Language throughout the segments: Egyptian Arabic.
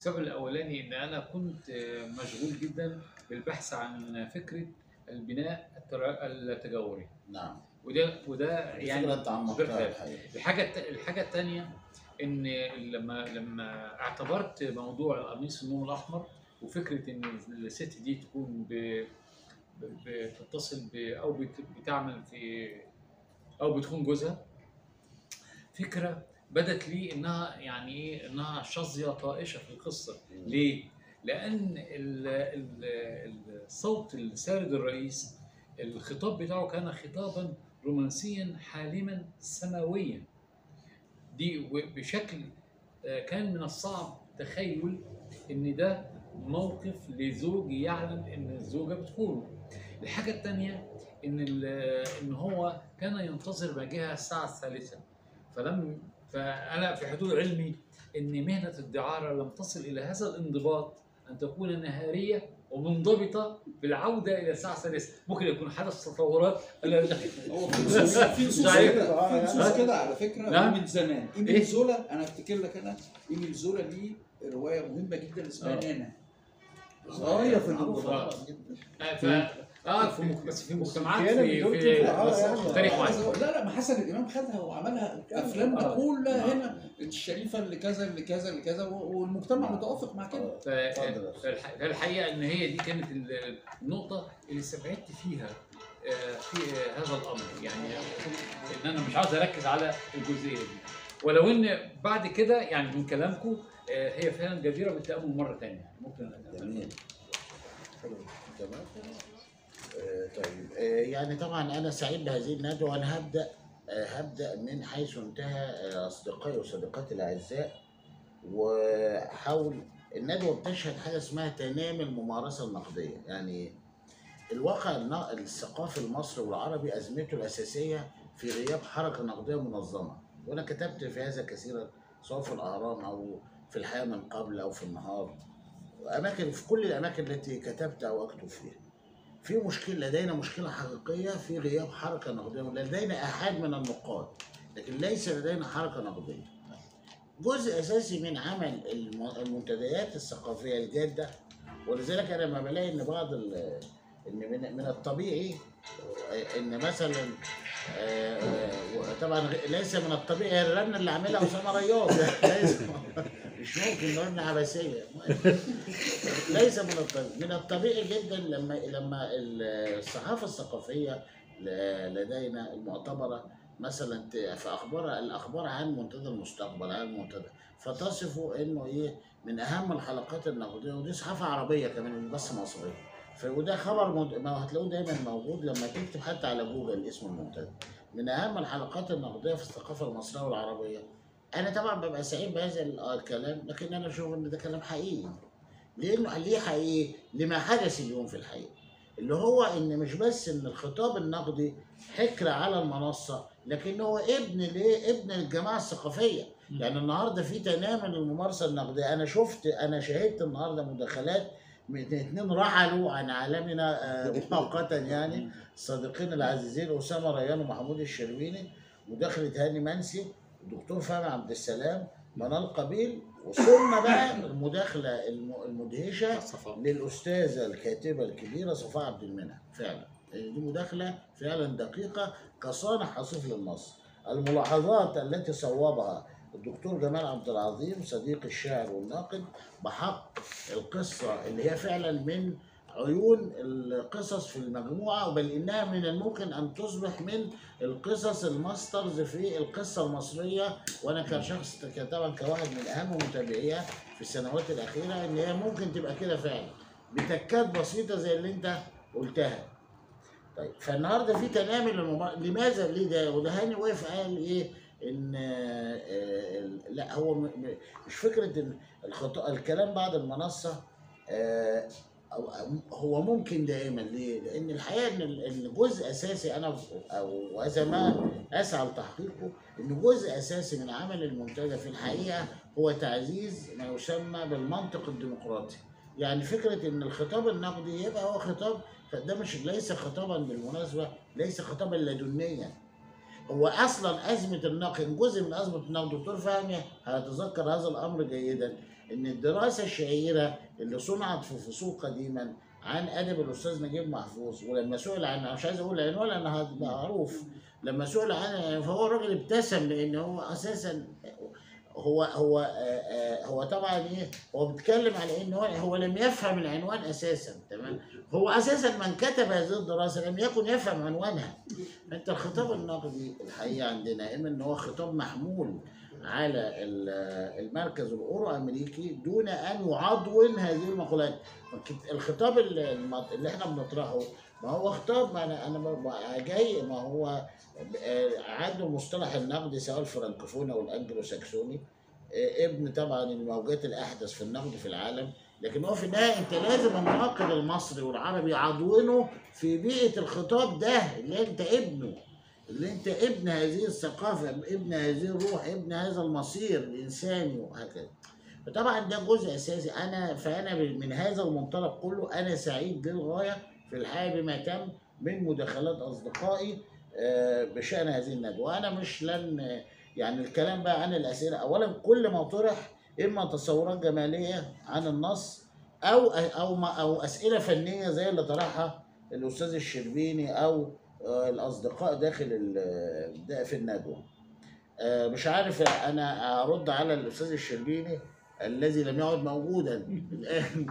السبب الاولاني ان انا كنت مشغول جدا بالبحث عن فكره البناء التر- التجوري نعم وده وده يعني يعني فكرة انت عمقتها بالفعل. الحقيقة الحاجه الت- الحاجه الثانيه ان لما لما اعتبرت موضوع القميص النوم الاحمر وفكره ان الست دي تكون ب- ب- بتتصل ب او بت- بتعمل في او بتخون جوزها فكره بدت لي انها يعني ايه انها شظيه طائشه في القصه ليه؟ لان ال- ال- الصوت السارد الرئيس الخطاب بتاعه كان خطابا رومانسيا حالما سماويا دي و- بشكل آه، كان من الصعب تخيل ان ده موقف لزوج يعلم ان الزوجه بتخونه الحاجه الثانيه ان ال- ان هو كان ينتظر مجيئها الساعه الثالثه فلم فانا في حدود علمي ان مهنه الدعاره لم تصل الى هذا الانضباط ان تكون نهاريه ومنضبطه بالعوده الى الساعه الثالثه ممكن يكون حدث تطورات أنا هو في نصوص في نصوص صحيح. كده في نصوص كده على فكره نعم. من زمان إيه؟ ايميل زولا انا افتكر لك انا ايميل زولا ليه روايه مهمه جدا اسمها آه. نانا غايه في معروفة الانضباط طبعاً جدا. آه، ف اه في مك... بس في مجتمعات كيانا في بدون في, كده. آه، بس يعني. في تاريخ عايز واحد أقول- لا لا ما حسن الامام خدها وعملها افلام آه. كلها آه. هنا الشريفه اللي كذا اللي كذا اللي كذا و- والمجتمع متوافق مع كده ف- اتفضل. فالح- فالحقيقه ان هي دي كانت ال- النقطه اللي استبعدت فيها آه، في آه، هذا الامر يعني ان انا مش عاوز اركز على الجزئيه دي ولو ان بعد كده يعني من كلامكم آه، هي فعلا جديره بالتامل مره ثانيه ممكن جميل تمام آه، طيب آه، يعني طبعا انا سعيد بهذه الندوه وانا هبدا آه، هبدا من حيث انتهى آه، اصدقائي وصديقاتي الاعزاء وحول الندوه بتشهد حاجه اسمها تنامي الممارسه النقديه يعني الواقع النا- الثقافي المصري والعربي ازمته الاساسيه في غياب حركه نقديه منظمه وانا كتبت في هذا كثيرا سواء في الاهرام او في الحياه من قبل او في النهار اماكن في كل الاماكن التي كتبت او اكتب فيها في مشكله لدينا مشكله حقيقيه في غياب حركه نقديه لدينا احاد من النقاد لكن ليس لدينا حركه نقديه جزء اساسي من عمل الم- المنتديات الثقافيه الجاده ولذلك انا لما بلاقي ان بعض ال- ان من من الطبيعي ان مثلا آه، آه، طبعا غ- ليس من الطبيعي هي الرنه اللي عاملها اسامه رياض ليس مش ممكن رنه عبثيه ليس من الطبيعي من الطبيعي جدا لما لما الصحافه الثقافيه ل- لدينا المعتبره مثلا ت- في اخبار الاخبار عن منتدى المستقبل عن المنتدى فتصف انه ايه من اهم الحلقات النقديه ودي صحافه عربيه كمان مش بس مصريه ف- وده خبر مد... ما هتلاقوه دايما موجود لما تكتب حتى على جوجل اسم المنتدى من اهم الحلقات النقديه في الثقافه المصريه والعربيه انا طبعا ببقى سعيد بهذا ال- الكلام لكن انا اشوف ان ده كلام حقيقي لانه ليه حقيقي لما حدث اليوم في الحقيقه اللي هو ان مش بس ان الخطاب النقدي حكر على المنصه لكن هو ابن ليه ابن الجماعه الثقافيه يعني النهارده في تنامي للممارسه النقديه انا شفت انا شاهدت النهارده مداخلات من اتنين رحلوا عن عالمنا آه، مؤقتا يعني الصديقين العزيزين اسامه ريان ومحمود الشربيني مداخله هاني منسي الدكتور فهمي عبد السلام منال قبيل وثم بقى المداخله الم- المدهشه للاستاذه الكاتبه الكبيره صفاء عبد المنعم فعلا دي مداخله فعلا دقيقه كصانع حصيف للنص الملاحظات التي صوبها الدكتور جمال عبد العظيم صديق الشاعر والناقد بحق القصه اللي هي فعلا من عيون القصص في المجموعه بل انها من الممكن ان تصبح من القصص الماسترز في القصه المصريه وانا كشخص ك- طبعا كواحد من اهم متابعيها في السنوات الاخيره ان هي ممكن تبقى كده فعلا بتكات بسيطه زي اللي انت قلتها طيب فالنهارده في تنامي للمبار... لماذا ليه ده وده هاني وقف قال ايه ان آه، آه، لا هو م... م- مش فكره ان الخط... الكلام بعد المنصه آه، أو أو- هو ممكن دائما ليه؟ لان الحقيقه ان ال- ان جزء اساسي انا او وهذا ما اسعى لتحقيقه ان جزء اساسي من عمل المنتدى في الحقيقه هو تعزيز ما يسمى بالمنطق الديمقراطي. يعني فكره ان الخطاب النقدي يبقى هو خطاب ده مش ليس خطابا بالمناسبه ليس خطابا لدنيا هو اصلا ازمه النقد جزء من ازمه النقد دكتور فهمي هيتذكر هذا الامر جيدا ان الدراسه الشهيره اللي صنعت في فصول قديما عن ادب الاستاذ نجيب محفوظ ولما سئل عن أنا مش عايز اقول عنوان لان هذا معروف لما سئل عن فهو الراجل ابتسم لان هو اساسا هو هو آه، آه، هو طبعا ايه هو بيتكلم على ان هو هو لم يفهم العنوان اساسا تمام هو اساسا من كتب هذه الدراسه لم يكن يفهم عنوانها انت الخطاب النقدي الحقيقه عندنا اما ان هو خطاب محمول على ال- المركز الاورو امريكي دون ان يعضون هذه المقولات الخطاب اللي اللي احنا بنطرحه ما هو خطاب ما انا انا ما- جاي ما هو آه، عنده مصطلح النقد سواء الفرنكوفون او الانجلو ساكسوني آه، ابن طبعا الموجات الاحدث في النقد في العالم لكن هو في النهايه انت لازم الناقد المصري والعربي يعضونه في بيئه الخطاب ده اللي انت ابنه اللي انت ابن هذه الثقافه ابن هذه الروح ابن هذا المصير الانساني وهكذا فطبعا ده جزء اساسي انا فانا من هذا المنطلق كله انا سعيد للغايه في الحقيقه بما تم من مداخلات اصدقائي آه، بشان هذه الندوه وانا مش لن يعني الكلام بقى عن الاسئله اولا كل ما طرح اما تصورات جماليه عن النص او او ما- او اسئله فنيه زي اللي طرحها الاستاذ الشربيني او آه، الاصدقاء داخل ال- ده في الندوه آه، مش عارف انا ارد على الاستاذ الشربيني الذي لم يعد موجودا الان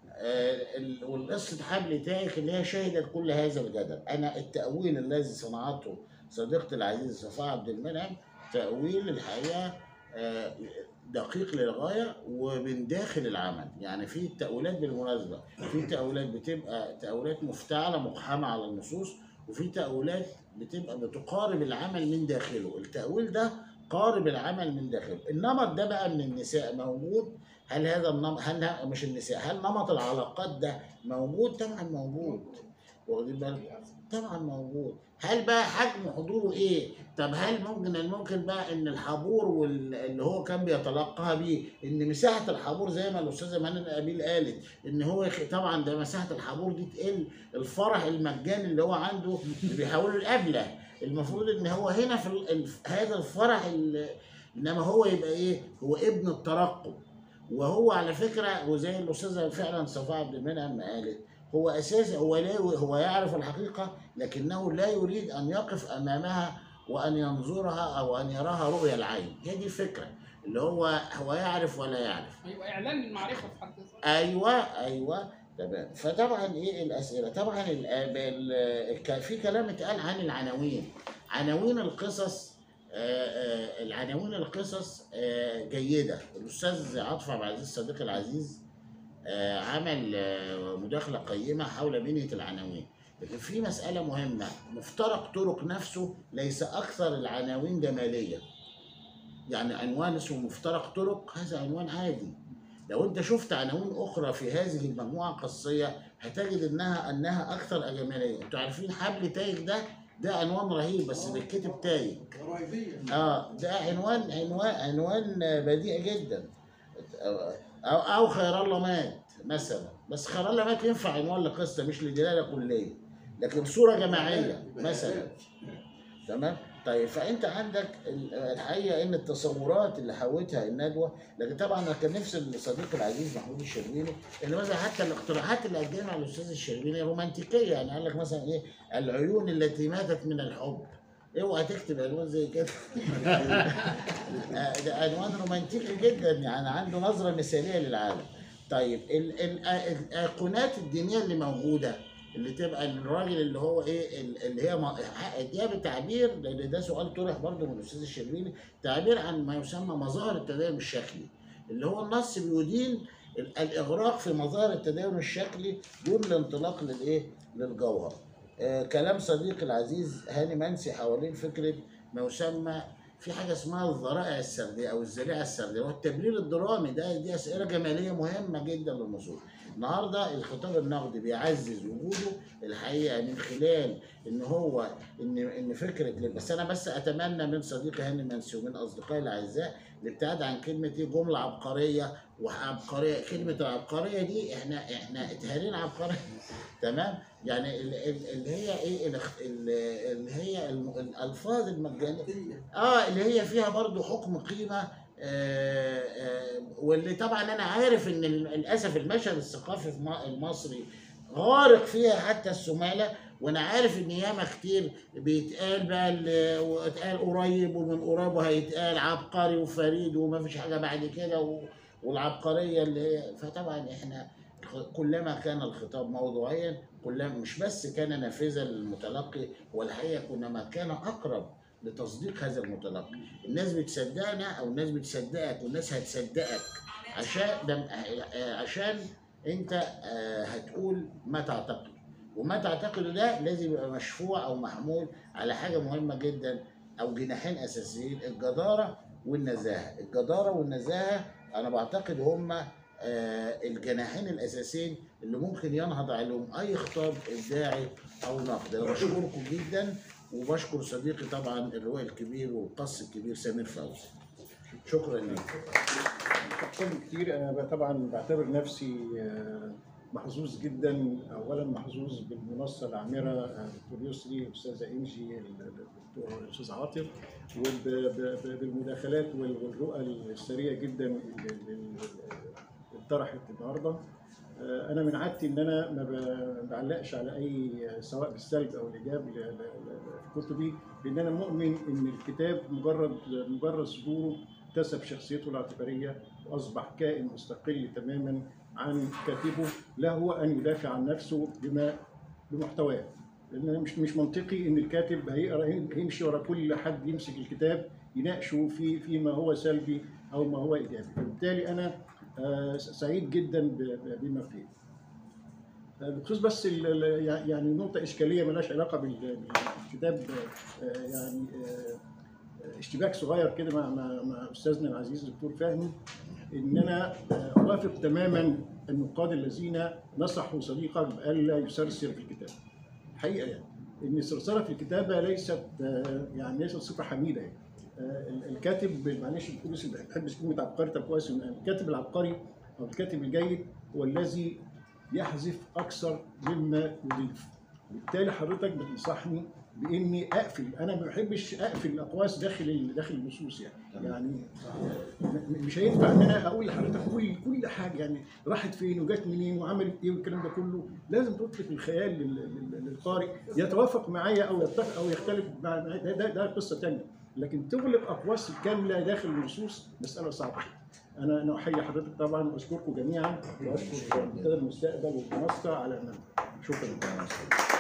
آه، ال- والقصه حبل تايك اللي هي شهدت كل هذا الجدل انا التاويل الذي صنعته صديقتي العزيزه صفاء عبد المنعم تاويل الحقيقه آه، دقيق للغايه ومن داخل العمل يعني في تاويلات بالمناسبه في تاويلات بتبقى تاويلات مفتعله مقحمه على النصوص وفي تاويلات بتبقى بتقارب العمل من داخله التاويل ده قارب العمل من داخله النمط ده بقى من النساء موجود هل هذا النمط هل ه- مش النساء هل نمط العلاقات ده موجود طبعا موجود واخدين بالك طبعا موجود هل بقى حجم حضوره ايه طب هل ممكن الممكن بقى ان الحضور وال- اللي هو كان بيتلقاها بيه ان مساحه الحضور زي ما الاستاذه منى نبيل قالت ان هو يخ- طبعا ده مساحه الحضور دي تقل الفرح المجاني اللي هو عنده اللي بيحوله القبله المفروض ان هو هنا في ال- الف- هذا الفرح ال- انما هو يبقى ايه هو ابن الترقب وهو على فكره وزي الاستاذه فعلا صفاء عبد المنعم ما قالت هو اساسا هو لا هو يعرف الحقيقه لكنه لا يريد ان يقف امامها وان ينظرها او ان يراها رؤيا العين هي دي الفكره اللي هو هو يعرف ولا يعرف هيبقى اعلان المعرفه في حد ذاته ايوه ايوه تمام فطبعا ايه الاسئله طبعا ال- ال- ك- في كلام اتقال عن العناوين عناوين القصص آه، آه، العناوين القصص آه، جيده الاستاذ عاطف عبد العزيز صديقي العزيز آه، عمل آه، مداخله قيمه حول بنيه العناوين لكن في مساله مهمه مفترق طرق نفسه ليس اكثر العناوين جماليه يعني عنوان اسمه مفترق طرق هذا عنوان عادي لو انت شفت عناوين اخرى في هذه المجموعه القصيه هتجد انها انها اكثر جماليه انتوا عارفين حبل تايج ده ده عنوان رهيب بس بيتكتب تايج رهيبيه اه ده عنوان عنوان عنوان بديع جدا او او خير الله مات مثلا بس خير الله مات ينفع عنوان لقصه مش لدلاله كليه لكن صوره جماعيه مثلا تمام طيب فانت عندك ال- الحقيقه ان التصورات اللي حوتها الندوه لكن طبعا انا كان نفسي الصديق العزيز محمود الشربيني ان مثلا حتى الاقتراحات اللي قدمها الاستاذ الشربيني رومانتيكيه يعني قال لك مثلا ايه العيون التي ماتت من الحب اوعى تكتب عنوان زي كده آه، ده عنوان رومانتيكي جدا يعني عنده نظره مثاليه للعالم طيب ال- ال- آه، الايقونات الدينيه اللي موجوده اللي تبقى الراجل اللي هو ايه ال- اللي هي ما- دي بتعبير لان ده سؤال طرح برضه من الاستاذ الشربيني تعبير عن ما يسمى مظاهر التدين الشكلي اللي هو النص بيدين ال- الاغراق في مظاهر التدين الشكلي دون الانطلاق للايه للجوهر آه كلام صديقي العزيز هاني منسي حوالين فكره ما يسمى في حاجه اسمها الذرائع السرديه او الذريعه السرديه والتبرير الدرامي ده دي اسئله جماليه مهمه جدا للنصوص النهارده الخطاب النقدي بيعزز وجوده الحقيقه من خلال ان هو ان ان فكره بس انا بس اتمنى من صديقي هاني منسي ومن اصدقائي الاعزاء الابتعاد عن كلمه ايه جمله عبقريه وعبقريه كلمه العبقريه دي احنا احنا اتهالينا عبقريه تمام يعني ال- ال- اللي هي ايه الاخ- ال- اللي هي الم- الالفاظ المجانيه اه اللي هي فيها برضو حكم قيمه آه، آه، واللي طبعا انا عارف ان للاسف المشهد الثقافي في م- المصري غارق فيها حتى السماله وانا عارف ان ياما كتير بيتقال بقى ال- واتقال قريب ومن قريب وهيتقال عبقري وفريد وما فيش حاجه بعد كده و- والعبقريه اللي هي فطبعا احنا كلما كان الخطاب موضوعيا كلما مش بس كان نافذا للمتلقي والحقيقه كلما كان اقرب لتصديق هذا المتلقي الناس بتصدقنا او الناس بتصدقك والناس هتصدقك عشان ده عشان انت آه، هتقول ما تعتقد وما تعتقده ده لازم يبقى مشفوع او محمول على حاجه مهمه جدا او جناحين اساسيين الجداره والنزاهه الجداره والنزاهه انا بعتقد هما آه، الجناحين الاساسيين اللي ممكن ينهض عليهم اي خطاب ابداعي او نقد انا بشكركم جدا وبشكر صديقي طبعا الروائي الكبير والقص الكبير سمير فوزي شكرا لك أحسن كتير أنا ب- طبعا بعتبر نفسي آه، محظوظ جدا أولا محظوظ بالمنصة العامرة آه، دكتور يسري الأستاذة إنجي الدكتور الأستاذ عاطف وبالمداخلات وال- والرؤى السرية جدا اللي اللي اتطرحت النهارده آه، أنا من عادتي إن أنا ما ب- بعلقش على أي سواء بالسلب أو الإيجاب ل- ل- ل- في كتبي لأن أنا مؤمن إن الكتاب مجرد مجرد صدوره اكتسب شخصيته الاعتبارية وأصبح كائن مستقل تماما عن كاتبه له أن يدافع عن نفسه بما بمحتواه لأن مش مش منطقي إن الكاتب هيقرا يمشي ورا كل حد يمسك الكتاب يناقشه في فيما هو سلبي أو ما هو إيجابي وبالتالي أنا آه، سعيد جدا ب- ب- بما فيه آه، بخصوص بس ال- ال- يعني نقطة إشكالية ملهاش علاقة بال- بالكتاب آه، يعني آه، اشتباك صغير كده مع مع مع استاذنا العزيز الدكتور فهمي ان انا آه، اوافق تماما النقاد الذين نصحوا صديقك بالا يسرسر في الكتاب. الحقيقه يعني ان السرسره في الكتابه ليست آه، يعني ليست صفه حميده يعني. آه، ال- الكاتب معلش الدكتور يوسف ما بحبش كلمه عبقري طب كويس إن الكاتب العبقري او الكاتب الجيد هو الذي يحذف اكثر مما يضيف. بالتالي حضرتك بتنصحني باني اقفل انا ما بحبش اقفل الاقواس داخل ال- داخل النصوص يعني يعني م- م- مش هينفع ان انا اقول لحضرتك كل كل حاجه يعني راحت فين وجت منين وعملت ايه والكلام ده كله لازم تطلق الخيال لل- لل- للقارئ يتوافق معايا او يتفق او يختلف مع مع- ده, ده, ده قصه ثانيه لكن تغلق اقواس كامله داخل النصوص مساله صعبه انا انا احيي حضرتك طبعا واشكركم جميعا واشكر منتدى المستقبل والمنصه على المنبر شكرا